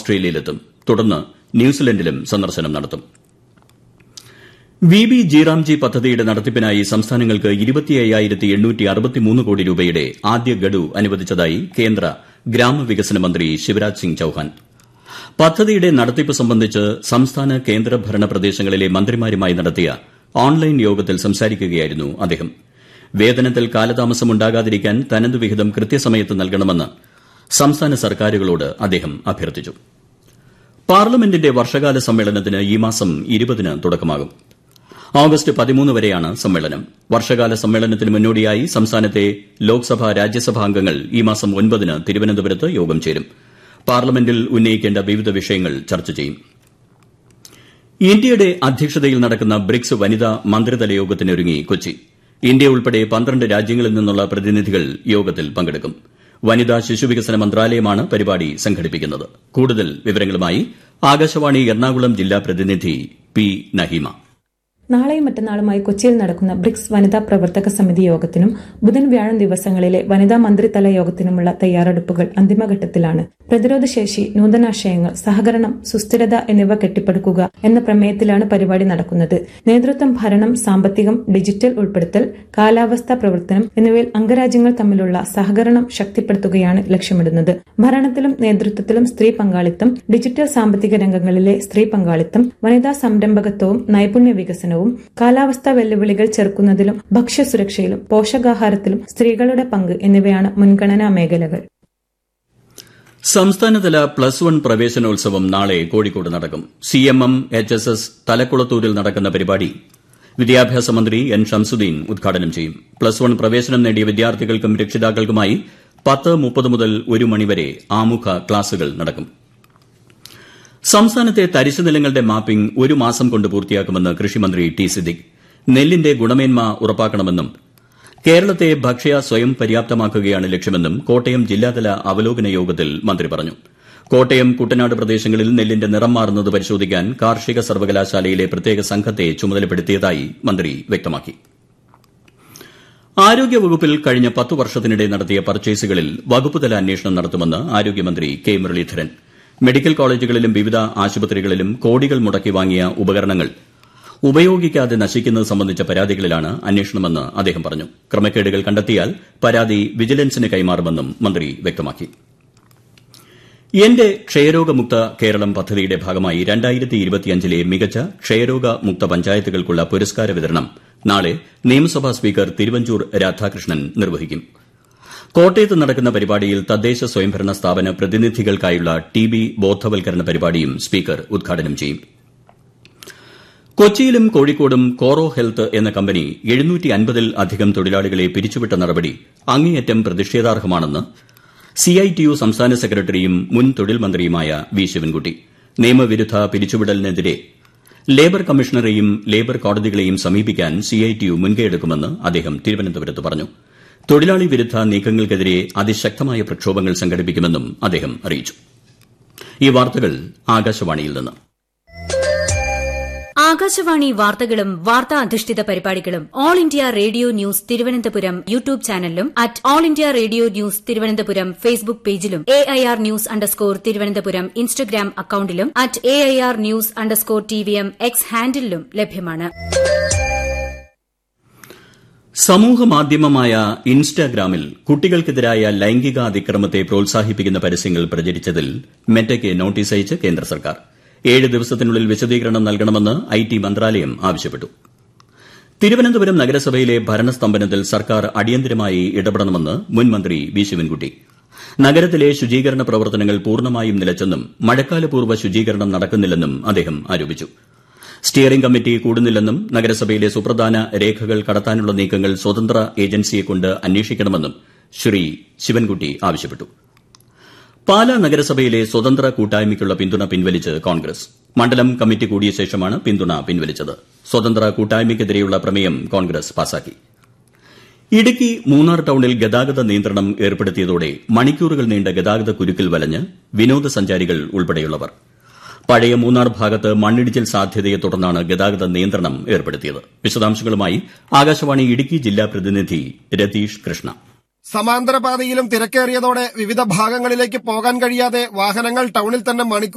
ഓസ്ട്രേലിയയിലെത്തും തുടർന്ന് ന്യൂസിലൻഡിലും സന്ദർശനം നടത്തും വി ബി ജീറാംജി പദ്ധതിയുടെ നടത്തിപ്പിനായി സംസ്ഥാനങ്ങൾക്ക് കോടി രൂപയുടെ ആദ്യ ഗഡു അനുവദിച്ചതായി കേന്ദ്ര ഗ്രാമവികസന മന്ത്രി ശിവരാജ് സിംഗ് ചൌഹാൻ പദ്ധതിയുടെ നടത്തിപ്പ് സംബന്ധിച്ച് സംസ്ഥാന കേന്ദ്രഭരണ പ്രദേശങ്ങളിലെ മന്ത്രിമാരുമായി നടത്തിയ ഓൺലൈൻ യോഗത്തിൽ സംസാരിക്കുകയായിരുന്നു അദ്ദേഹം വേതനത്തിൽ കാലതാമസം ഉണ്ടാകാതിരിക്കാൻ തനതു വിഹിതം കൃത്യസമയത്ത് നൽകണമെന്ന് സംസ്ഥാന സർക്കാരുകളോട് അദ്ദേഹം അഭ്യർത്ഥിച്ചു പാർലമെന്റിന്റെ വർഷകാല സമ്മേളനത്തിന് ഈ മാസം ഇരുപതിന് തുടക്കമാകും ഓഗസ്റ്റ് പതിമൂന്ന് വരെയാണ് സമ്മേളനം വർഷകാല സമ്മേളനത്തിന് മുന്നോടിയായി സംസ്ഥാനത്തെ ലോക്സഭ രാജ്യസഭാ അംഗങ്ങൾ ഈ മാസം ഒൻപതിന് തിരുവനന്തപുരത്ത് യോഗം ചേരും പാർലമെന്റിൽ ഉന്നയിക്കേണ്ട വിവിധ വിഷയങ്ങൾ ചർച്ച ചെയ്യും ഇന്ത്യയുടെ അധ്യക്ഷതയിൽ നടക്കുന്ന ബ്രിക്സ് വനിതാ മന്ത്രിതല യോഗത്തിനൊരുങ്ങി കൊച്ചി ഇന്ത്യ ഉൾപ്പെടെ പന്ത്രണ്ട് രാജ്യങ്ങളിൽ നിന്നുള്ള പ്രതിനിധികൾ യോഗത്തിൽ പങ്കെടുക്കും വനിതാ ശിശുവികസന മന്ത്രാലയമാണ് പരിപാടി സംഘടിപ്പിക്കുന്നത് കൂടുതൽ വിവരങ്ങളുമായി ആകാശവാണി എറണാകുളം ജില്ലാ പ്രതിനിധി പി നഹീമ നാളെയും മറ്റന്നാളുമായി കൊച്ചിയിൽ നടക്കുന്ന ബ്രിക്സ് വനിതാ പ്രവർത്തക സമിതി യോഗത്തിനും ബുധൻ വ്യാഴം ദിവസങ്ങളിലെ വനിതാ മന്ത്രിതല യോഗത്തിനുമുള്ള തയ്യാറെടുപ്പുകൾ അന്തിമഘട്ടത്തിലാണ് പ്രതിരോധശേഷി നൂതനാശയങ്ങൾ സഹകരണം സുസ്ഥിരത എന്നിവ കെട്ടിപ്പടുക്കുക എന്ന പ്രമേയത്തിലാണ് പരിപാടി നടക്കുന്നത് നേതൃത്വം ഭരണം സാമ്പത്തികം ഡിജിറ്റൽ ഉൾപ്പെടുത്തൽ കാലാവസ്ഥാ പ്രവർത്തനം എന്നിവയിൽ അംഗരാജ്യങ്ങൾ തമ്മിലുള്ള സഹകരണം ശക്തിപ്പെടുത്തുകയാണ് ലക്ഷ്യമിടുന്നത് ഭരണത്തിലും നേതൃത്വത്തിലും സ്ത്രീ പങ്കാളിത്തം ഡിജിറ്റൽ സാമ്പത്തിക രംഗങ്ങളിലെ സ്ത്രീ പങ്കാളിത്തം വനിതാ സംരംഭകത്വവും നൈപുണ്യ വികസനവും കാലാവസ്ഥാ വെല്ലുവിളികൾ ചെറുക്കുന്നതിലും ഭക്ഷ്യസുരക്ഷയിലും പോഷകാഹാരത്തിലും സ്ത്രീകളുടെ പങ്ക് എന്നിവയാണ് മുൻഗണനാ മേഖലകൾ സംസ്ഥാനതല പ്ലസ് വൺ പ്രവേശനോത്സവം നാളെ കോഴിക്കോട് നടക്കും C M M H S S തലക്കുളത്തൂരിൽ നടക്കുന്ന പരിപാടി വിദ്യാഭ്യാസ മന്ത്രി എൻ ഷംസുദ്ദീൻ ഉദ്ഘാടനം ചെയ്യും പ്ലസ് വൺ പ്രവേശനം നേടിയ വിദ്യാർത്ഥികൾക്കും രക്ഷിതാക്കൾക്കുമായി പത്ത് മുപ്പത് മുതൽ ഒരു മണിവരെ ആമുഖ ക്ലാസുകൾ നടക്കും സംസ്ഥാനത്തെ തരിശു നിലങ്ങളുടെ മാപ്പിംഗ് ഒരു മാസം കൊണ്ട് പൂർത്തിയാക്കുമെന്ന് കൃഷിമന്ത്രി ടി സിദ്ദിഖ് നെല്ലിന്റെ ഗുണമേന്മ ഉറപ്പാക്കണമെന്നും കേരളത്തെ ഭക്ഷ്യ സ്വയം പര്യാപ്തമാക്കുകയാണ് ലക്ഷ്യമെന്നും കോട്ടയം ജില്ലാതല അവലോകന യോഗത്തിൽ മന്ത്രി പറഞ്ഞു കോട്ടയം കുട്ടനാട് പ്രദേശങ്ങളിൽ നെല്ലിന്റെ നിറം മാറുന്നത് പരിശോധിക്കാൻ കാർഷിക സർവകലാശാലയിലെ പ്രത്യേക സംഘത്തെ ചുമതലപ്പെടുത്തിയതായി മന്ത്രി വ്യക്തമാക്കി ആരോഗ്യവകുപ്പിൽ കഴിഞ്ഞ പത്തു വർഷത്തിനിടെ നടത്തിയ പർച്ചേസുകളിൽ വകുപ്പുതല അന്വേഷണം നടത്തുമെന്ന് ആരോഗ്യമന്ത്രി കെ മുരളീധരൻ മെഡിക്കൽ കോളേജുകളിലും വിവിധ ആശുപത്രികളിലും കോടികൾ മുടക്കി വാങ്ങിയ ഉപകരണങ്ങൾ ഉപയോഗിക്കാതെ നശിക്കുന്നത് സംബന്ധിച്ച പരാതികളിലാണ് അന്വേഷണമെന്ന് അദ്ദേഹം പറഞ്ഞു ക്രമക്കേടുകൾ കണ്ടെത്തിയാൽ പരാതി വിജിലൻസിന് കൈമാറുമെന്നും മന്ത്രി വ്യക്തമാക്കി എന്റെ ക്ഷയരോഗമുക്ത കേരളം പദ്ധതിയുടെ ഭാഗമായി ലെ മികച്ച ക്ഷയരോഗമുക്ത പഞ്ചായത്തുകൾക്കുള്ള പുരസ്കാര വിതരണം നാളെ നിയമസഭാ സ്പീക്കർ തിരുവഞ്ചൂർ രാധാകൃഷ്ണൻ നിർവഹിക്കും കോട്ടയത്ത് നടക്കുന്ന പരിപാടിയിൽ തദ്ദേശ സ്വയംഭരണ സ്ഥാപന പ്രതിനിധികൾക്കായുള്ള ടി ബി ബോധവൽക്കരണ പരിപാടിയും സ്പീക്കർ ഉദ്ഘാടനം ചെയ്യും കൊച്ചിയിലും കോഴിക്കോടും കോറോ ഹെൽത്ത് എന്ന കമ്പനി ൽ അധികം തൊഴിലാളികളെ പിരിച്ചുവിട്ട നടപടി അങ്ങേയറ്റം പ്രതിഷേധാർഹമാണെന്ന് സിഐടിയു സംസ്ഥാന സെക്രട്ടറിയും മുൻ തൊഴിൽ മന്ത്രിയുമായ വി ശിവൻകുട്ടി നിയമവിരുദ്ധ പിരിച്ചുവിടലിനെതിരെ ലേബർ കമ്മീഷണറെയും ലേബർ കോടതികളെയും സമീപിക്കാൻ സിഐടിയു മുൻകൈയെടുക്കുമെന്ന് അദ്ദേഹം തിരുവനന്തപുരത്ത് പറഞ്ഞു തൊഴിലാളി വിരുദ്ധ നീക്കങ്ങൾക്കെതിരെ അതിശക്തമായ പ്രക്ഷോഭങ്ങൾ സംഘടിപ്പിക്കുമെന്നും അദ്ദേഹം അറിയിച്ചു ഈ വാർത്തകൾ ആകാശവാണിയിൽ നിന്ന് ആകാശവാണി വാർത്തകളും വാർത്താ അധിഷ്ഠിത പരിപാടികളും all India radio news Thiruvananthapuram YouTube ചാനലിലും at all India radio news Thiruvananthapuram Facebook പേജിലും A I R news underscore Thiruvananthapuram Instagram അക്കൌണ്ടിലും at A I R news underscore T V M X ഹാൻഡിലും ലഭ്യമാണ് സമൂഹമാധ്യമമായ ഇൻസ്റ്റാഗ്രാമിൽ കുട്ടികൾക്കെതിരായ ലൈംഗിക അതിക്രമത്തെ പ്രോത്സാഹിപ്പിക്കുന്ന പരസ്യങ്ങൾ പ്രചരിച്ചതിൽ മെറ്റയ്ക്ക് നോട്ടീസ് അയച്ച് കേന്ദ്ര സർക്കാർ ഏഴ് ദിവസത്തിനുള്ളിൽ വിശദീകരണം നൽകണമെന്ന് ഐ ടി മന്ത്രാലയം ആവശ്യപ്പെട്ടു തിരുവനന്തപുരം നഗരസഭയിലെ ഭരണസ്തംഭനത്തിൽ സർക്കാർ അടിയന്തരമായി ഇടപെടണമെന്ന് മുൻ മന്ത്രി വി ശിവൻകുട്ടി നഗരത്തിലെ ശുചീകരണ പ്രവർത്തനങ്ങൾ പൂർണ്ണമായും നിലച്ചെന്നും മഴക്കാലപൂർവ്വ ശുചീകരണം നടക്കുന്നില്ലെന്നും അദ്ദേഹം ആരോപിച്ചു സ്റ്റിയറിംഗ് കമ്മിറ്റി കൂടുന്നില്ലെന്നും നഗരസഭയിലെ സുപ്രധാന രേഖകൾ കടത്താനുള്ള നീക്കങ്ങൾ സ്വതന്ത്ര ഏജൻസിയെക്കൊണ്ട് അന്വേഷിക്കണമെന്നും ശ്രീ ശിവൻകുട്ടി ആവശ്യപ്പെട്ടു പാലാ നഗരസഭയിലെ സ്വതന്ത്ര കൂട്ടായ്മയ്ക്കുള്ള പിന്തുണ പിൻവലിച്ച് കോൺഗ്രസ് മണ്ഡലം കമ്മിറ്റി കൂടിയ ശേഷമാണ് പിന്തുണ പിൻവലിച്ചത് സ്വതന്ത്ര കൂട്ടായ്മയ്ക്കെതിരെയുള്ള പ്രമേയം കോൺഗ്രസ് പാസാക്കി ഇടുക്കി മൂന്നാർ ടൌണിൽ ഗതാഗത നിയന്ത്രണം ഏർപ്പെടുത്തിയതോടെ മണിക്കൂറുകൾ നീണ്ട ഗതാഗത കുരുക്കിൽ വലഞ്ഞ് വിനോദസഞ്ചാരികൾ ഉൾപ്പെടെയുള്ളവർ പഴയ മൂന്നാർ ഭാഗത്ത് മണ്ണിടിച്ചിൽ സാധ്യതയെ തുടർന്നാണ് ഗതാഗത നിയന്ത്രണം ഏർപ്പെടുത്തിയത് വിശദാംശങ്ങളുമായി ആകാശവാണി ഇടുക്കി ജില്ലാ പ്രതിനിധി രതീഷ് കൃഷ്ണ സമാന്തര പാതയിലും തിരക്കേറിയതോടെ വിവിധ ഭാഗങ്ങളിലേക്ക് പോകാൻ കഴിയാതെ വാഹനങ്ങൾ ടൌണിൽ തന്നെ മണിക്കൂർ